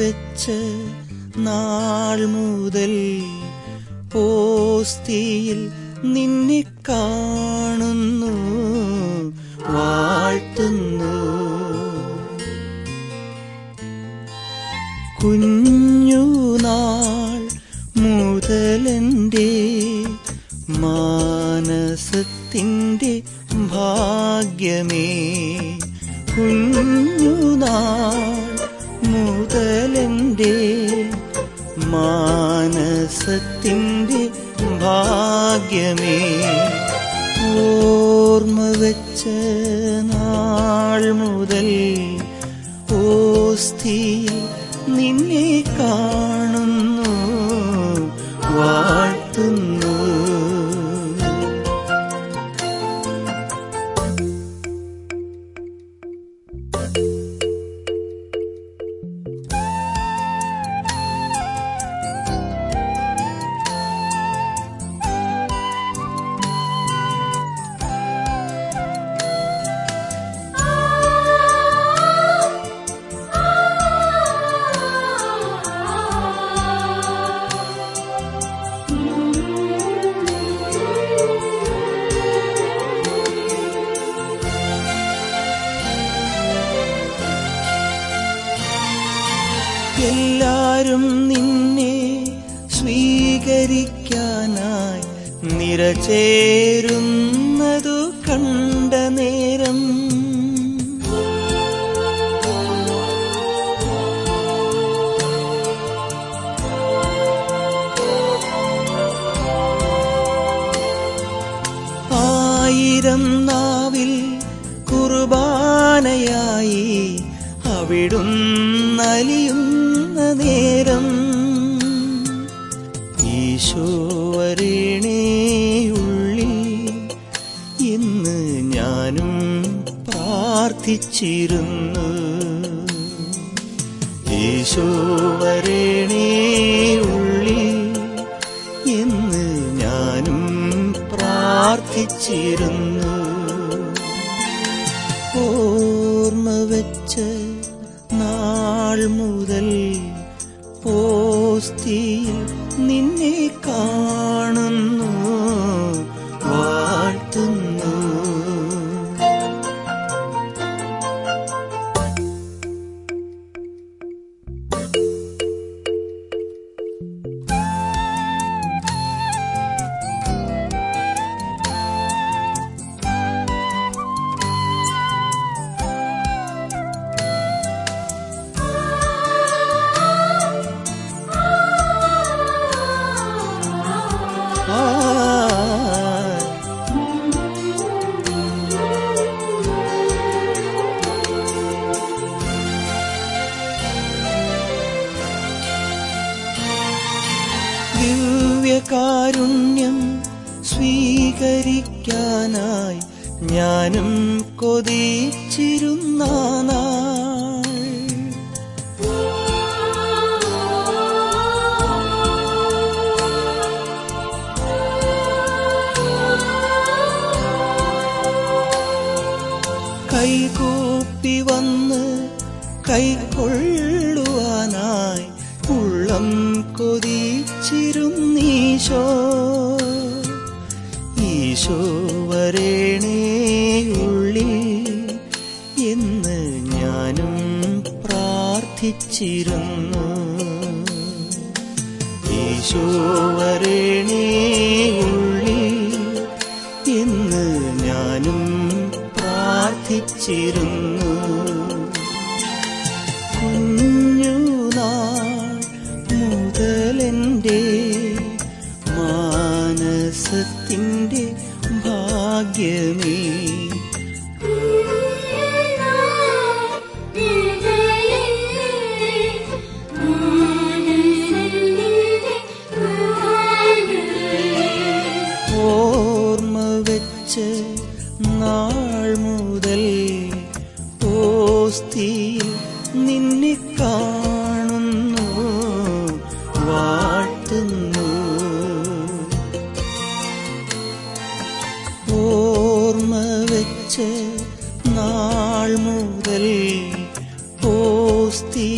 വെച്ച നാൾ മുതൽ പോസ്തിയിൽ നിന്നെ കാണുന്നു വാഴ്ത്തുന്നു കുഞ്ഞുനാൾ മുതലെൻ്റെ മാനസത്തിൻ്റെ ഭാഗ്യമേ കുഞ്ഞുനാൾ മുതലെൻ്റെ മാനസത്തിൻ്റെ ഭാഗ്യമേ ഓർമ്മ വെച്ച നാൾ മുതൽ ഓസ്ഥിയിൽ നിന്നെ കാണുന്നു വാഴ്ത്തുന്നു എല്ലാരും നിന്നെ സ്വീകരിക്കാനായി നിരചേരുന്നതു കണ്ട നേരം ആയിരം നാവിൽ കുർബാനയായി അവിടുന്നലിയുന്ന നേരം ഈശോവരേണേ ഉള്ളിൽ ഇന്ന് ഞാനും പ്രാർത്ഥിച്ചിരുന്നു ഈശോവരേണേ ഉള്ളിൽ എന്ന് ഞാനും പ്രാർത്ഥിച്ചിരുന്നു ഓർമ്മ വെച്ച നാൾ മുതൽ പോസ്തിയിൽ നിന്നെ കാണുന്നു വാഴ്ത്തുന്നു ആ ദിവ്യകാരുണ്യം സ്വീകരിക്കാനായി ഞാനും കൊതിച്ചിരുന്ന നാൾ കൈകൂപ്പി വന്ന് കൈക്കൊള്ളുവാനായി ഉള്ളം കൊതിച്ചിരുന്നീശോ ഈശോ വരേണേ ഉള്ളിൽ എന്ന് ഞാനും പ്രാർത്ഥിച്ചിരുന്നു ഈശോ വരേണേ ഉള്ളിൽ എന്ന് ഞാനും പ്രാർത്ഥിച്ചിരുന്നു കുഞ്ഞുനാൾ മുതലെൻ്റെ മാനസത്തിൻ്റെ ഭാഗ്യമേ ഓർമ്മ വെച്ച് നാൾ മുതൽ ഓസ്തിയിൽ നിന്നെ കാണുന്നു വാഴ്ത്തുന്നു ഓർമ്മ വെച്ച് നാൾ മുതൽ ഓസ്തി